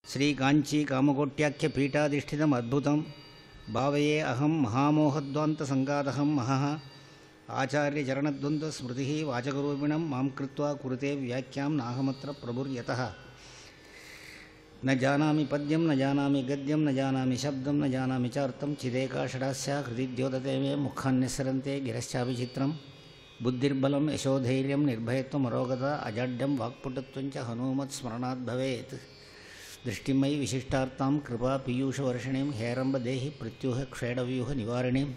శ్రీకాంచీ కామకోట్యాఖ్యపీఠాధిష్ఠితం అద్భుతం భావయే అహం మహామోహద్వాంతసంగాదహం మహః ఆచార్యచరణద్వంద్వస్మృతి వాచకరూపిణం మాం కృత్వా కురుతే వ్యాఖ్యాం నాహమత్ర ప్రభుర్యతः न जानामि पद्यं न जानामि गद्यं न जानामि शब्दं न जानामि चार्थं चिदेकाषडास्या हृदि द्योतते मे मुखान्यसरन्ते गिरश्चापि चित्रं बुद्धिर्बलं यशोधैर्यं निर्भयत्वमरोगता अजाड्यं वाक्पुटत्वं च हनूमत्स्मरणात् भवेत् दृष्टिमयि विशिष्टार्तां कृपा पीयूषवर्षिणीं हेरम्बदेहि प्रत्यूह क्षेडव्यूह निवारिणीं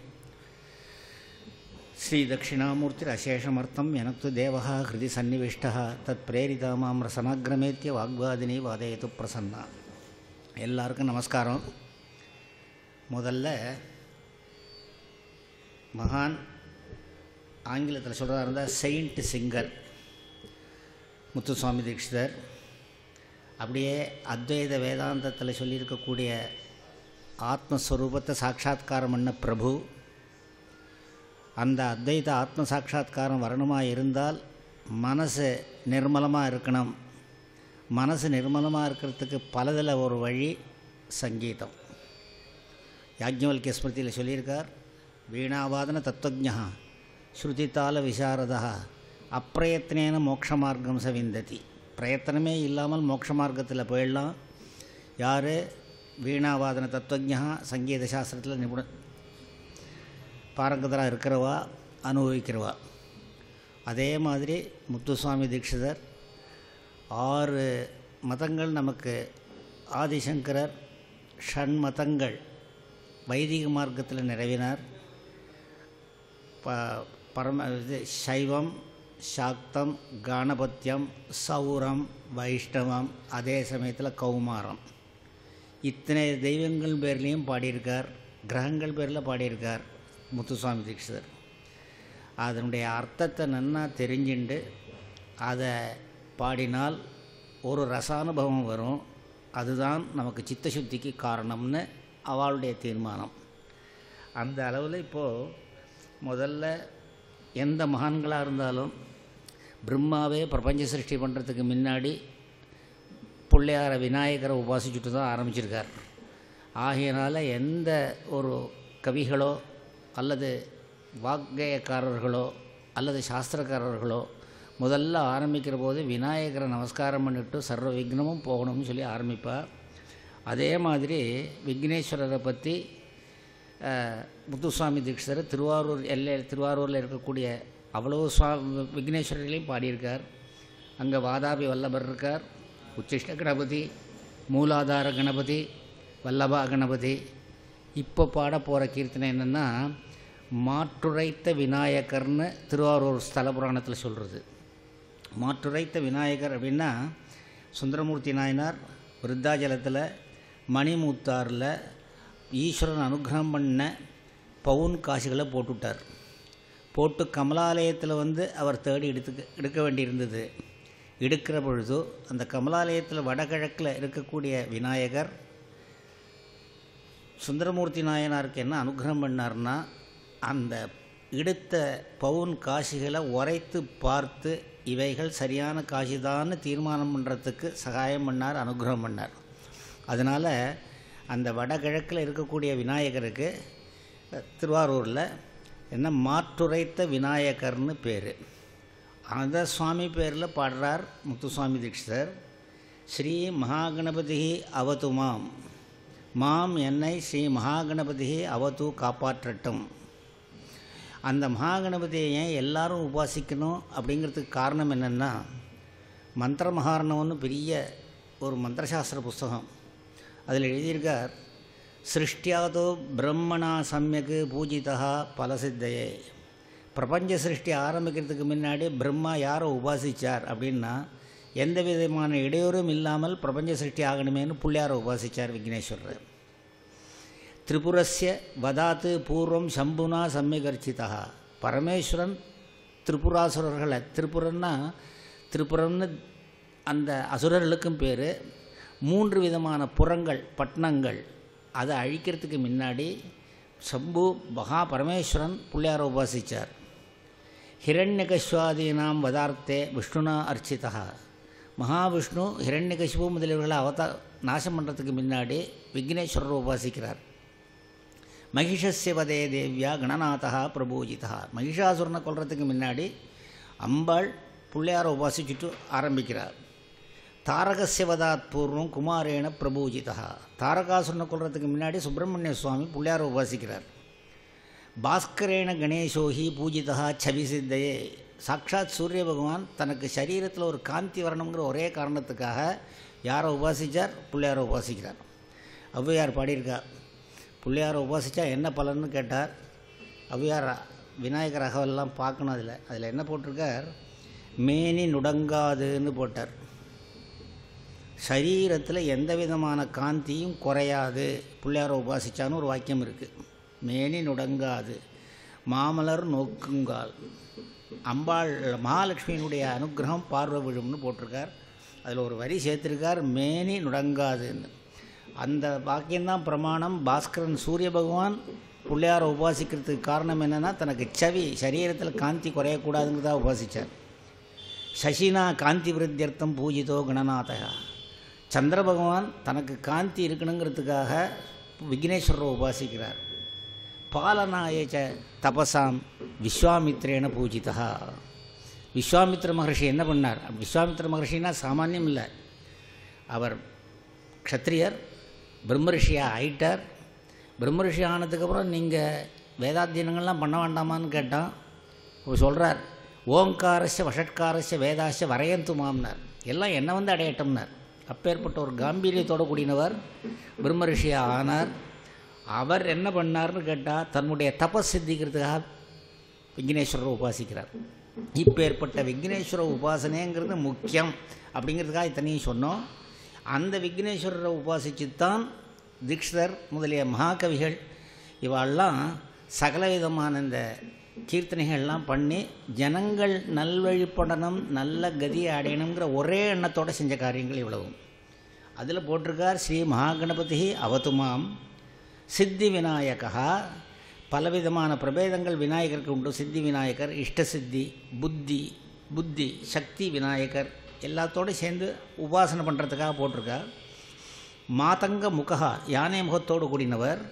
श्रीदक्षिणामूर्तिरशेषमर्थं यनक्तु देवः हृदि सन्निविष्टः तत्प्रेरिता मां रसनाग्रमेत्य वाग्वादिनी वादयतु प्रसन्ना எல்லாருக்கும் நமஸ்காரம் முதல்ல மகான் ஆங்கிலத்தில் சொல்கிறதா இருந்தால் செயின்ட் சிங்கர் முத்துசுவாமி தீட்சிதர் அப்படியே அத்வைத வேதாந்தத்தில் சொல்லியிருக்கக்கூடிய ஆத்மஸ்வரூபத்தை சாட்சாத்காரம் பண்ண பிரபு அந்த அத்வைத ஆத்ம சாட்சா்காரம் வரணுமாக இருந்தால் மனசு நிர்மலமாக இருக்கணும் மனசு நிர்மலமாக இருக்கிறதுக்கு பலதில் ஒரு வழி சங்கீதம் யாஜ்ஞவல்கிய ஸ்மிருதியில் சொல்லியிருக்கார் வீணாவாதன தத்துவஜா ஸ்ருதித்தால விசாரதா அப்பிரயத்னேன மோட்ச மார்க்கம் சவிந்ததி பிரயத்தனமே இல்லாமல் மோட்ச மார்க்கத்தில் போயிடலாம் யார் வீணாவாதன தத்துவஜா சங்கீத சாஸ்திரத்தில் நிபுண பாரங்கதராக இருக்கிறவா அனுபவிக்கிறவா அதே மாதிரி முத்துசுவாமி தீட்சிதர் ஆறு மதங்கள் நமக்கு ஆதிசங்கரர் ஷண் மதங்கள் வைதிக மார்க்கத்தில் நிறைவினார் ப பரம இது சைவம் சாக்தம் கானபத்தியம் சௌரம் வைஷ்ணவம் அதே சமயத்தில் கௌமாரம் இத்தனை தெய்வங்கள் பேர்லேயும் பாடியிருக்கார் கிரகங்கள் பேரில் பாடியிருக்கார் முத்துசுவாமி தீட்சிதர் அதனுடைய அர்த்தத்தை நன்னா தெரிஞ்சுண்டு அதை பாடினால் ஒரு ரசானுபவம் வரும் அதுதான் நமக்கு சித்தசுத்திக்கு காரணம்னு அவளுடைய தீர்மானம் அந்த அளவில் இப்போது முதல்ல எந்த மகான்களாக இருந்தாலும் பிரம்மாவே பிரபஞ்ச சிருஷ்டி பண்ணுறதுக்கு முன்னாடி பிள்ளையார விநாயகரை உபாசிச்சுட்டு தான் ஆரம்பிச்சிருக்கார் ஆகையினால் எந்த ஒரு கவிகளோ அல்லது வாக்கேயக்காரர்களோ அல்லது சாஸ்திரக்காரர்களோ முதல்ல ஆரம்பிக்கிற போது விநாயகரை நமஸ்காரம் பண்ணிவிட்டு சர்வ விக்னமும் போகணும்னு சொல்லி ஆரம்பிப்பார் அதே மாதிரி விக்னேஸ்வரரை பற்றி முத்துசுவாமி தீட்சிதர் திருவாரூர் எல்லை திருவாரூரில் இருக்கக்கூடிய அவ்வளோ சுவா விக்னேஸ்வரர்களையும் பாடியிருக்கார் அங்கே வாதாபி வல்லபர் இருக்கார் உச்சிஷ்ட கணபதி மூலாதார கணபதி வல்லபா கணபதி இப்போ பாட போகிற கீர்த்தனை என்னென்னா மாற்றுரைத்த விநாயகர்னு திருவாரூர் ஸ்தல புராணத்தில் சொல்கிறது மாற்றுரைத்த விநாயகர் அப்படின்னா சுந்தரமூர்த்தி நாயனார் விருத்தாஜலத்தில் மணிமூத்தாரில் ஈஸ்வரன் அனுகிரகம் பண்ண பவுன் காசுகளை போட்டுவிட்டார் போட்டு கமலாலயத்தில் வந்து அவர் தேடி எடுத்துக்க எடுக்க வேண்டியிருந்தது எடுக்கிற பொழுது அந்த கமலாலயத்தில் வடகிழக்கில் இருக்கக்கூடிய விநாயகர் சுந்தரமூர்த்தி நாயனாருக்கு என்ன அனுகிரகம் பண்ணார்னா அந்த எடுத்த பவுன் காசிகளை உரைத்து பார்த்து இவைகள் சரியான காசிதான்னு தீர்மானம் பண்ணுறதுக்கு சகாயம் பண்ணார் அனுகிரகம் பண்ணார் அதனால் அந்த வடகிழக்கில் இருக்கக்கூடிய விநாயகருக்கு திருவாரூரில் என்ன மாற்றுரைத்த விநாயகர்னு பேர் அந்த சுவாமி பேரில் பாடுறார் முத்துசுவாமி தீட்சிதர் ஸ்ரீ மகாகணபதி அவத்து மாம் மாம் என்னை ஸ்ரீ மகாகணபதி அவத்து காப்பாற்றட்டும் அந்த மகாகணபதியை ஏன் எல்லாரும் உபாசிக்கணும் அப்படிங்கிறதுக்கு காரணம் என்னென்னா மந்திர மகாரணம்னு பெரிய ஒரு மந்திரசாஸ்திர புஸ்தகம் அதில் எழுதியிருக்கார் சிருஷ்டியாதோ பிரம்மணா சமயக்கு பூஜிதா பலசித்தையே பிரபஞ்ச சிருஷ்டி ஆரம்பிக்கிறதுக்கு முன்னாடி பிரம்மா யாரை உபாசித்தார் அப்படின்னா எந்த விதமான இடையூறும் இல்லாமல் பிரபஞ்ச சிருஷ்டி ஆகணுமேனு பிள்ளையாரை உபாசித்தார் விக்னேஸ்வரர் திரிபுரஸ்ய வதாத்து பூர்வம் சம்புனா சம்யகர்ச்சிதா பரமேஸ்வரன் திரிபுராசுரர்களை திரிபுரன்னா திரிபுரம்னு அந்த அசுரர்களுக்கும் பேர் மூன்று விதமான புறங்கள் பட்டணங்கள் அதை அழிக்கிறதுக்கு முன்னாடி சம்பு மகா பரமேஸ்வரன் பிள்ளையாரை உபாசித்தார் ஹிரண்யகஸ்வாதீனாம் வதார்த்தே விஷ்ணுனா அர்ச்சிதா மகாவிஷ்ணு ஹிரண்யகசிபு முதலியவர்களை அவதா நாசம் பண்ணுறதுக்கு முன்னாடி விக்னேஸ்வரரை உபாசிக்கிறார் மகிஷஸ்ய வதே தேவ்யா கணநாதா பிரபூஜிதா மகிஷாசுரனை கொல்றதுக்கு முன்னாடி அம்பாள் பிள்ளையாரை உபாசிச்சுட்டு ஆரம்பிக்கிறார் தாரகசிய வதாத் பூர்வம் குமாரேண பிரபூஜிதா தாரகாசுரனை கொல்றதுக்கு முன்னாடி சுப்பிரமணிய சுவாமி பிள்ளையாரை உபாசிக்கிறார் பாஸ்கரேண கணேசோஹி பூஜிதா சவி சித்தையே சாக்ஷாத் சூரிய பகவான் தனக்கு சரீரத்தில் ஒரு காந்தி வரணுங்கிற ஒரே காரணத்துக்காக யாரை உபாசிச்சார் பிள்ளையாரை உபாசிக்கிறார் ஔவையார் பாடியிருக்கா பிள்ளையாரை உபாசித்தா என்ன பலன்னு கேட்டார் ஔவையார் விநாயகர் அகவெல்லாம் பார்க்கணும் அதில் அதில் என்ன போட்டிருக்கார் மேனி நுடங்காதுன்னு போட்டார் சரீரத்தில் எந்த விதமான காந்தியும் குறையாது பிள்ளையாரை உபாசிச்சான்னு ஒரு வாக்கியம் இருக்குது மேனி நுடங்காது மாமலர் நோக்குங்கால் அம்பாள் மகாலட்சுமியினுடைய அனுகிரகம் பார்வை விழும்னு போட்டிருக்கார் அதில் ஒரு வரி சேர்த்துருக்கார் மேனி நுடங்காதுன்னு அந்த வாக்கியம்தான் பிரமாணம் பாஸ்கரன் சூரிய பகவான் பிள்ளையாரை உபாசிக்கிறதுக்கு காரணம் என்னென்னா தனக்கு சவி சரீரத்தில் காந்தி குறையக்கூடாதுங்கிறதா உபாசித்தார் சசினா காந்தி விருத்தியர்த்தம் பூஜிதோ கணநாதகா சந்திர பகவான் தனக்கு காந்தி இருக்கணுங்கிறதுக்காக விக்னேஸ்வரரை உபாசிக்கிறார் பாலனாயச்ச தபசாம் விஸ்வாமித்ரேன பூஜிதா விஸ்வாமித்ர மகர்ஷி என்ன பண்ணார் விஸ்வாமித்ர மகர்ஷின்னா சாமானியம் இல்லை அவர் க்ஷத்ரியர் பிரம்மரிஷியாக ஆயிட்டார் பிரம்மரிஷி ஆனதுக்கப்புறம் நீங்கள் வேதாத்தியனங்கள்லாம் பண்ண வேண்டாமான்னு கேட்டான் அவர் சொல்கிறார் ஓங்காரஸ்ய வஷட்காரஸ்ய வேதாஸ்ய வரையந்து மாம்னார் எல்லாம் என்ன வந்து அடையட்டம்னார் அப்பேற்பட்ட ஒரு காம்பீரியத்தோடு கூடினவர் பிரம்மரிஷியாக ஆனார் அவர் என்ன பண்ணார்னு கேட்டால் தன்னுடைய தபஸ் சித்திக்கிறதுக்காக விக்னேஸ்வரரை உபாசிக்கிறார் இப்பேற்பட்ட விக்னேஸ்வர உபாசனைங்கிறது முக்கியம் அப்படிங்கிறதுக்காக இத்தனையும் சொன்னோம் அந்த விக்னேஸ்வரரை உபாசித்து தான் தீக்ஷிதர் முதலிய மகாகவிகள் இவாள்லாம் சகலவிதமான இந்த கீர்த்தனைகள்லாம் பண்ணி ஜனங்கள் நல்வழிப்படணும் நல்ல கதியை அடையணுங்கிற ஒரே எண்ணத்தோடு செஞ்ச காரியங்கள் இவ்வளவும் அதில் போட்டிருக்கார் ஸ்ரீ மகாகணபதி அவதுமாம் சித்தி விநாயகா பலவிதமான பிரபேதங்கள் விநாயகருக்கு உண்டு சித்தி விநாயகர் இஷ்ட சித்தி புத்தி புத்தி சக்தி விநாயகர் எல்லாத்தோடு சேர்ந்து உபாசனை பண்ணுறதுக்காக போட்டிருக்கார் மாதங்க முகா யானை முகத்தோடு கூடினவர்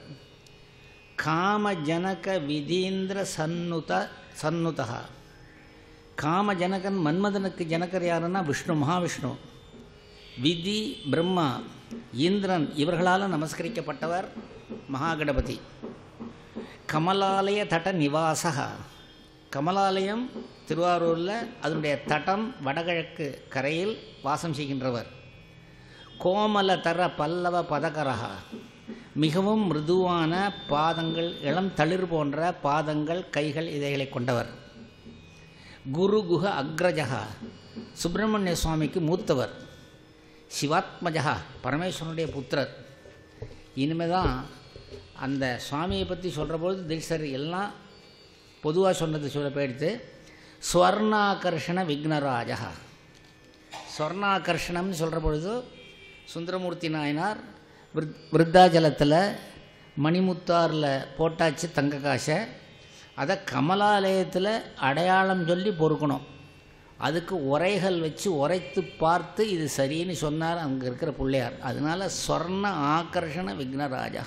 காமஜனக விதீந்திர சன்னுத சன்னுதா காமஜனகன் மன்மதனுக்கு ஜனகர் யாருன்னா விஷ்ணு மகாவிஷ்ணு விதி பிரம்மா இந்திரன் இவர்களால் நமஸ்கரிக்கப்பட்டவர் மகாகணபதி கமலாலய தட நிவாசகா கமலாலயம் திருவாரூரில் அதனுடைய தடம் வடகிழக்கு கரையில் வாசம் செய்கின்றவர் கோமல தர பல்லவ பதகரகா மிகவும் மிருதுவான பாதங்கள் இளம் தளிர் போன்ற பாதங்கள் கைகள் இதைகளை கொண்டவர் குரு குஹ அக்ரஜகா சுப்பிரமணிய சுவாமிக்கு மூத்தவர் சிவாத்மஜா பரமேஸ்வரனுடைய புத்திரர் இனிமேல் தான் அந்த சுவாமியை பற்றி சொல்கிற பொழுது தீட்சர் எல்லாம் பொதுவாக சொன்னது சொல்ல போயிடுத்து ஸ்வர்ணாகர்ஷண விக்னராஜா ஸ்வர்ணாகர்ஷணம்னு சொல்கிற பொழுது சுந்தரமூர்த்தி நாயனார் விருத் விருத்தாஜலத்தில் மணிமுத்தாரில் போட்டாச்சு தங்க காசை அதை கமலாலயத்தில் அடையாளம் சொல்லி பொறுக்கணும் அதுக்கு உரைகள் வச்சு உரைத்து பார்த்து இது சரின்னு சொன்னார் அங்கே இருக்கிற பிள்ளையார் அதனால் ஸ்வர்ண ஆகர்ஷண விக்னராஜா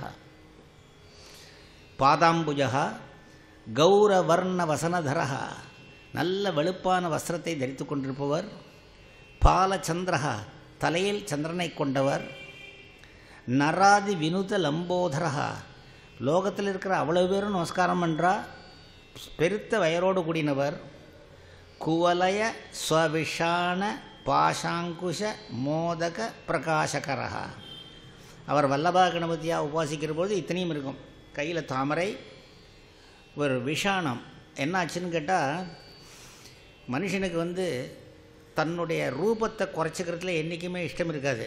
பாதாம்புஜா கௌரவர்ண வசனதரா நல்ல வெளுப்பான வஸ்திரத்தை தரித்து கொண்டிருப்பவர் பாலச்சந்திரா தலையில் சந்திரனை கொண்டவர் நராதி வினுத லம்போதரா லோகத்தில் இருக்கிற அவ்வளோ பேரும் நமஸ்காரம் பண்ணுறா பெருத்த வயரோடு கூடினவர் குவலய ஸ்வவிஷான பாஷாங்குஷ மோதக பிரகாசகரா அவர் வல்லபா கணபதியாக உபாசிக்கிற போது இத்தனையும் இருக்கும் கையில் தாமரை ஒரு விஷானம் என்னாச்சுன்னு கேட்டால் மனுஷனுக்கு வந்து தன்னுடைய ரூபத்தை குறைச்சிக்கிறதுல என்றைக்குமே இஷ்டம் இருக்காது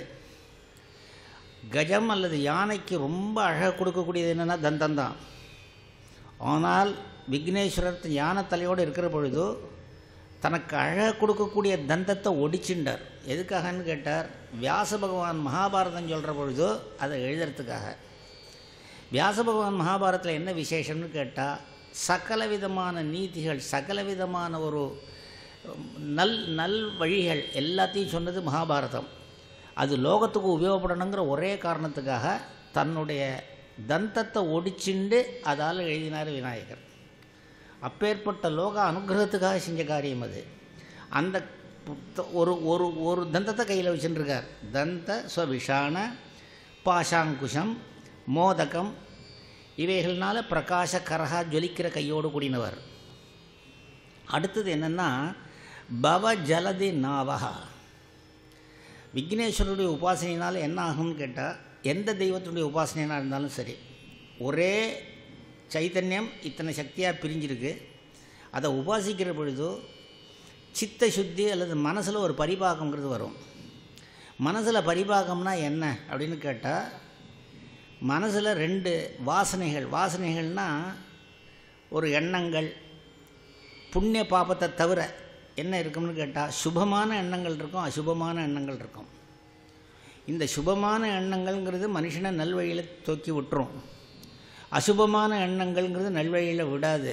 கஜம் அல்லது யானைக்கு ரொம்ப அழகு கொடுக்கக்கூடியது என்னென்னா தந்தம் தான் ஆனால் விக்னேஸ்வரர் யானை தலையோடு இருக்கிற பொழுது தனக்கு அழகு கொடுக்கக்கூடிய தந்தத்தை ஒடிச்சுண்டார் எதுக்காகன்னு கேட்டார் வியாச பகவான் மகாபாரதம் சொல்கிற பொழுது அதை எழுதுறதுக்காக வியாச பகவான் மகாபாரதத்தில் என்ன விசேஷம்னு கேட்டால் சகல விதமான நீதிகள் சகல விதமான ஒரு நல் நல் வழிகள் எல்லாத்தையும் சொன்னது மகாபாரதம் அது லோகத்துக்கு உபயோகப்படணுங்கிற ஒரே காரணத்துக்காக தன்னுடைய தந்தத்தை ஒடிச்சுண்டு அதால் எழுதினார் விநாயகர் அப்பேற்பட்ட லோக அனுகிரகத்துக்காக செஞ்ச காரியம் அது அந்த புத்த- ஒரு ஒரு ஒரு தந்தத்தை கையில் வச்சுட்டுருக்கார் தந்த ஸ்வவிஷான பாஷாங்குஷம் மோதகம் இவைகள்னால பிரகாச கரகா ஜொலிக்கிற கையோடு கூடினவர் அடுத்தது என்னென்னா பவ ஜலதி நாவகா விக்னேஸ்வரருடைய உபாசனையினால் என்ன ஆகும்னு கேட்டால் எந்த தெய்வத்தினுடைய உபாசனையாக இருந்தாலும் சரி ஒரே சைத்தன்யம் இத்தனை சக்தியாக பிரிஞ்சிருக்கு அதை உபாசிக்கிற பொழுது சித்த சுத்தி அல்லது மனசில் ஒரு பரிபாகங்கிறது வரும் மனசில் பரிபாகம்னா என்ன அப்படின்னு கேட்டால் மனசில் ரெண்டு வாசனைகள் வாசனைகள்னால் ஒரு எண்ணங்கள் புண்ணிய பாபத்தை தவிர என்ன இருக்கும்னு கேட்டால் சுபமான எண்ணங்கள் இருக்கும் அசுபமான எண்ணங்கள் இருக்கும் இந்த சுபமான எண்ணங்கள்ங்கிறது மனுஷனை நல்வழியில் தூக்கி விட்டுரும் அசுபமான எண்ணங்கள்ங்கிறது நல்வழியில் விடாது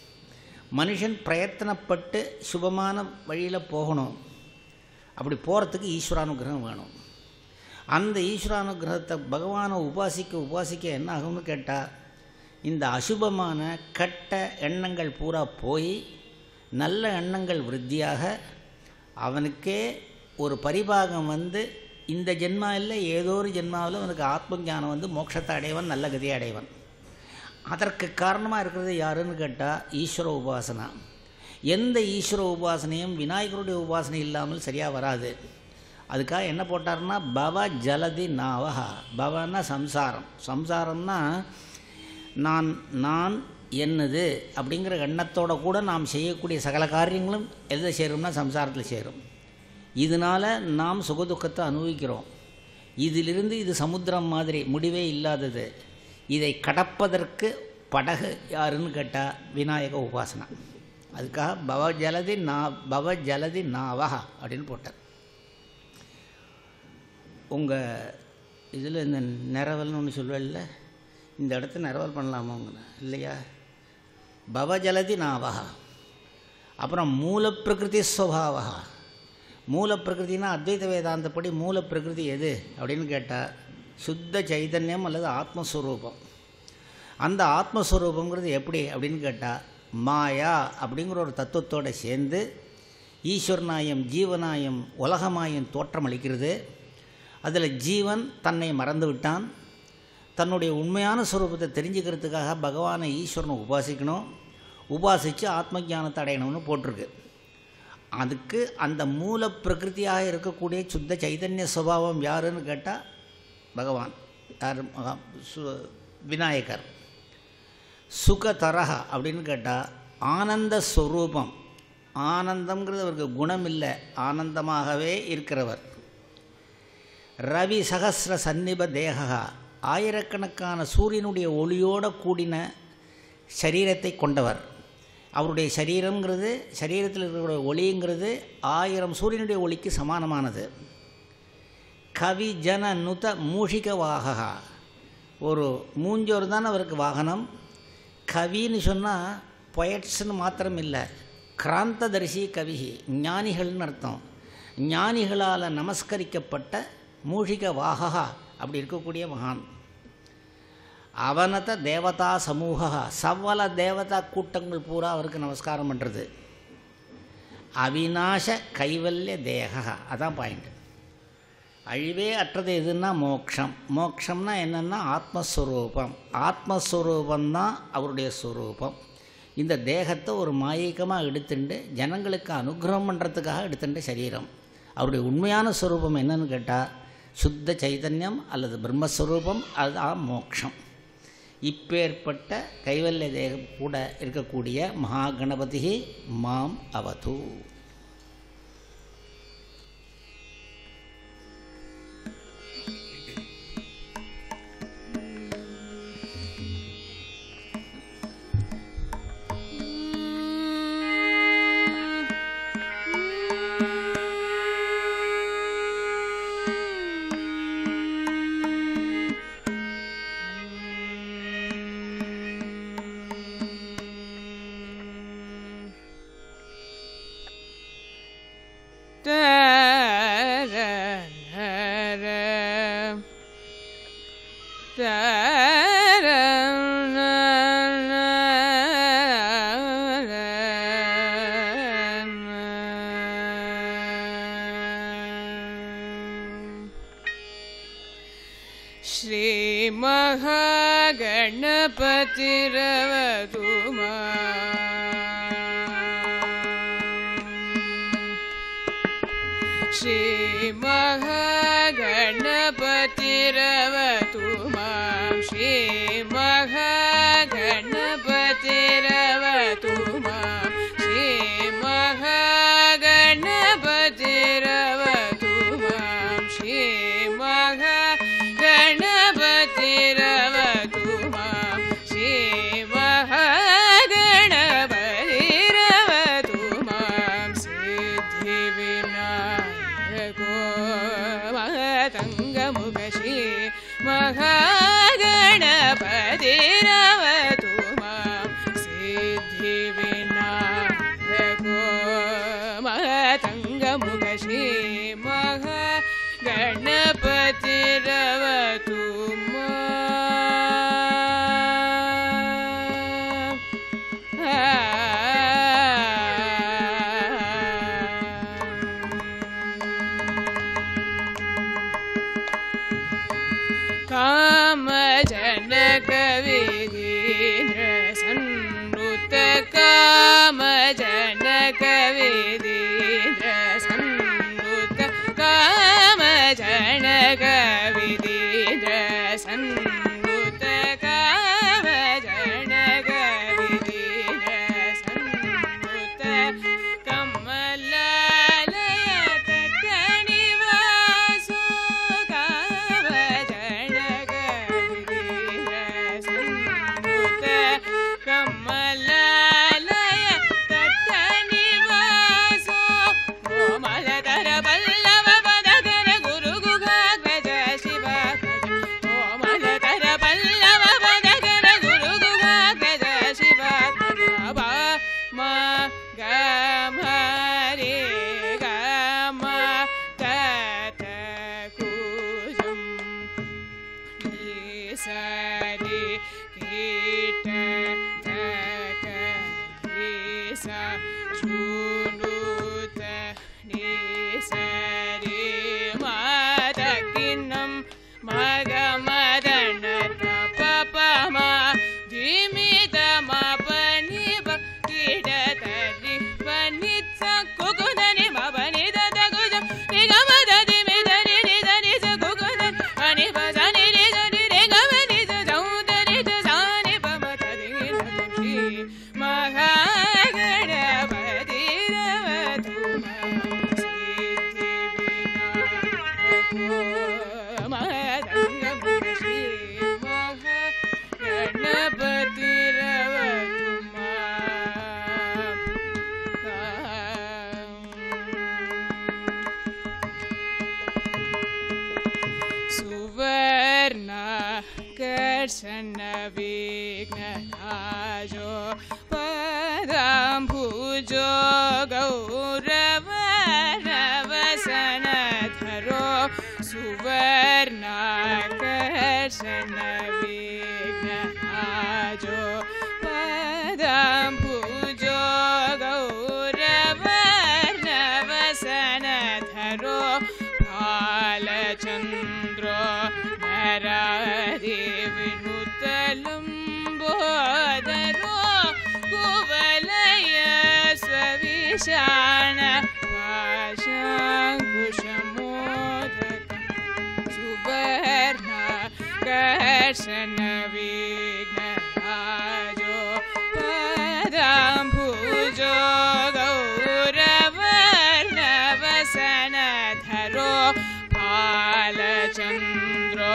மனுஷன் பிரயத்தனப்பட்டு சுபமான வழியில் போகணும் அப்படி போகிறதுக்கு ஈஸ்வரானுகிரகம் வேணும் அந்த ஈஸ்வரானுகிரகத்தை பகவானை உபாசிக்க உபாசிக்க என்ன ஆகும்னு கேட்டால் இந்த அசுபமான கெட்ட எண்ணங்கள் பூரா போய் நல்ல எண்ணங்கள் விருத்தியாக அவனுக்கே ஒரு பரிபாகம் வந்து இந்த ஜென்மா இல்லை ஏதோ ஒரு ஜென்மாவில் அவனுக்கு ஆத்ம ஞானம் வந்து மோட்சத்தை அடைவன் நல்ல கதியை அடைவன் அதற்கு காரணமாக இருக்கிறது யாருன்னு கேட்டால் ஈஸ்வர உபாசனா எந்த ஈஸ்வர உபாசனையும் விநாயகருடைய உபாசனை இல்லாமல் சரியாக வராது அதுக்காக என்ன போட்டார்னா பவ ஜலதி நாவஹா பவன்னா சம்சாரம் சம்சாரம்னா நான் நான் என்னது அப்படிங்கிற எண்ணத்தோட கூட நாம் செய்யக்கூடிய சகல காரியங்களும் எதை சேரும்னா சம்சாரத்தில் சேரும் இதனால் நாம் சுகதுக்கத்தை அனுபவிக்கிறோம் இதிலிருந்து இது சமுத்திரம் மாதிரி முடிவே இல்லாதது இதை கடப்பதற்கு படகு யாருன்னு கேட்டால் விநாயக உபாசனா அதுக்காக பவ ஜலதி நா பவ ஜலதி நாவஹா அப்படின்னு போட்டார் உங்கள் இதில் இந்த நிறவல்னு ஒன்று சொல்வேல்ல இந்த இடத்த நிறவல் பண்ணலாமா உங்க இல்லையா பவஜலதி நாவகா அப்புறம் மூல பிரகிருதி ஸ்வபாவா மூல பிரகிருதினா அத்வைத வேதாந்தப்படி மூல பிரகிருதி எது அப்படின்னு கேட்டால் சுத்த சைதன்யம் அல்லது ஆத்மஸ்வரூபம் அந்த ஆத்மஸ்வரூபங்கிறது எப்படி அப்படின்னு கேட்டால் மாயா அப்படிங்கிற ஒரு தத்துவத்தோடு சேர்ந்து ஈஸ்வரநாயம் ஜீவனாயம் உலகமாயம் தோற்றம் அளிக்கிறது அதில் ஜீவன் தன்னை மறந்து விட்டான் தன்னுடைய உண்மையான ஸ்வரூபத்தை தெரிஞ்சுக்கிறதுக்காக பகவானை ஈஸ்வரனை உபாசிக்கணும் உபாசித்து ஆத்ம ஞானத்தை அடையணும்னு போட்டிருக்கு அதுக்கு அந்த மூல பிரகிருதியாக இருக்கக்கூடிய சுத்த சைதன்ய சுபாவம் யாருன்னு கேட்டால் பகவான் யார் மகா- சு- விநாயகர் சுகதரக அப்படின்னு கேட்டால் ஆனந்த ஸ்வரூபம் ஆனந்தம்ங்கிறது அவருக்கு குணம் இல்லை ஆனந்தமாகவே இருக்கிறவர் ரவி சகசிர சந்நிப தேகா ஆயிரக்கணக்கான சூரியனுடைய ஒளியோட கூடின சரீரத்தை கொண்டவர் அவருடைய சரீரங்கிறது சரீரத்தில் இருக்கிற ஒளிங்கிறது ஆயிரம் சூரியனுடைய ஒளிக்கு சமானமானது கவி ஜன நுத மூஷிக வாககா ஒரு மூஞ்சோர் தான் அவருக்கு வாகனம் கவின்னு சொன்னால் பொயட்ஸ்னு மாத்திரம் இல்லை கிராந்ததரிசி கவி ஞானிகள்னு அர்த்தம் ஞானிகளால் நமஸ்கரிக்கப்பட்ட மூஷிக வாககா அப்படி இருக்கக்கூடிய மகான் அவனத தேவதா சமூக சவல தேவதா கூட்டங்கள் பூரா அவருக்கு நமஸ்காரம் பண்ணுறது அவிநாச கைவல்ய தேகா அதான் பாயிண்ட் அழிவே அற்றது எதுன்னா மோக்ஷம் மோக்ஷம்னா என்னென்னா ஆத்மஸ்வரூபம் ஆத்மஸ்வரூபந்தான் அவருடைய ஸ்வரூபம் இந்த தேகத்தை ஒரு மாயக்கமாக எடுத்துண்டு ஜனங்களுக்கு அனுகிரகம் பண்ணுறதுக்காக எடுத்துட்ட சரீரம் அவருடைய உண்மையான ஸ்வரூபம் என்னன்னு கேட்டால் சுத்த சைதன்யம் அல்லது பிரம்மஸ்வரூபம் அதுதான் மோக்ஷம் இப்பேற்பட்ட கைவல்ய தேகம் கூட இருக்கக்கூடிய மகா கணபதி மாம் அவது श्रीमहागणपतिरवतु मा श्रीमहागणपतिरवतु मां श्रीमहागणपतिरवतु मां श्रीमहागणपतिरवतु मां श्रीमहागणपतिरवतु मां श्रीमहागणपतिरवतु मां सिद्धिविनायको मतङ्गमुखशी महागणपतिरवतु मां सिद्धिविनायको मतङ्गमुखशी महागणपतिरवतु माम् कामजनकविधीन्द्र सन्नुत कामजनकविधीन्द्र सन्नुत कामजनकविधीन्द्र सन्नुत कामजनकविधीन्द्र सन्नुत कमलालय तटनिवासो कामजनकविधीन्द्र सन्नुत कमलालय तटनिवासो कोमलतर पल्लव पदकर गुरुगुगाग्रज शिवाग्रज कोमलतर पल्लव पदकर गुरुगुगाग्रज शिवाग्रज वा मा ग म रे ग म त त कुजम् सरि कीट तक सा शृणुत निसरि मादकिन्नं मगमदन पपमा धिमितमपनि कीटतरि पनित्स कुकुदनि मपनि ददगुज निगमद दिमिदनि निदनि स कुकुदन अनि भजनि निदनि निगमनि स सौदरि स सानि पमतरि नदुषि महागणपतिरवतु मां सिद्धिविनायको महदङ्गमुखी महागणपतिरवतु माम् सुवर्ण कर्षण विघ्नराजो पदाम्भुजो गौरव रवसनधरो सुवर्ण कर्षण विघ्नराजो पदाम्भुजो गौरव रवसनधरो बालचन्द्रो नरादेविनुतलम्बोदरो कुवलय स्वविशाण पाशाङ्कुशमोदक सुवर्ण कर्षण विघ्नराजो पदाम्भुजो गौरवर्णवसनधरो फालचन्द्रो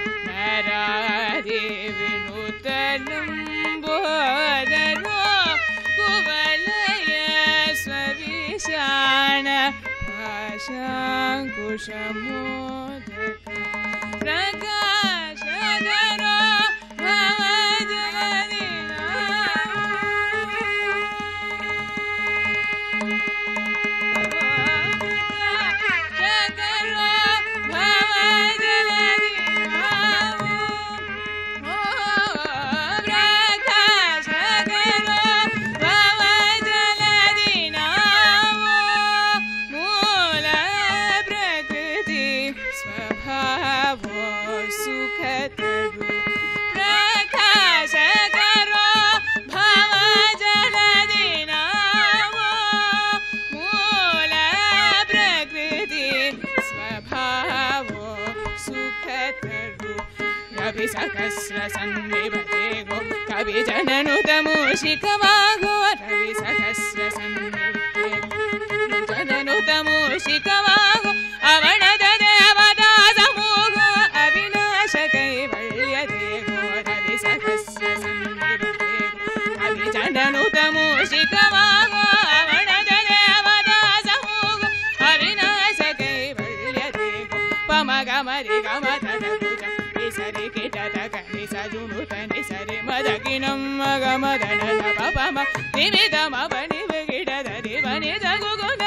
नरादेविनुतलम्बोदरो कुवलय स्वविशाण भाषाङ्कुशमोदक प्रकाशधरो भवजलधिरा ಸುಖತರು ಪ್ರಕಾಶಕರೋ ಭವ ಜಲದಿ ನಾವೋ ಮೂಲ ಪ್ರಕೃತಿ ಸ್ವಭಾವೋ ಸುಖತರು ರವಿ ಸಹಸ್ರ ಸನ್ನಿಭತೆ ಗೋ ಕವಿ ಜನನುತ ಮೂಷಿಕವಾಗೋ ರವಿ ಸಹಸ್ರ ಸನ್ನಿಭತೆ ಜನನುತ ಮೂಷಿಕವಾಗೋ ಅವನದ ದೇವದಾಸ ಮೂಗೋ ಅವಿನಾಶ ಕೈವಲ್ಯ ದೇಗೋ ರವಿ ಸಹಸ್ರ ಸನ್ನಿಭತೆ ಕವಿ ಜನನುತ ಮೂಷಿಕವಾಗೋ ಅವನದ ದೇವದಾಸ ಮೂಗೋ ಅವಿನಾಶ ಕೈವಲ್ಯ ದೇಗೋ ಪಮ ಗಮರಿ ಗಮ ತದ ಕುಜ ನಿಸರಿ ಕಿಟದ ಕನಿ ಸಜುನು ತನಿ ಸರಿ ಮದಗಿ ನಮ್ಮ ಗಮ ದಡ ಪಮ ನಿಮಿದ ಮಬ ನಿವ ಗಿಡದ ದಿವನಿ ಜಗುಗುನ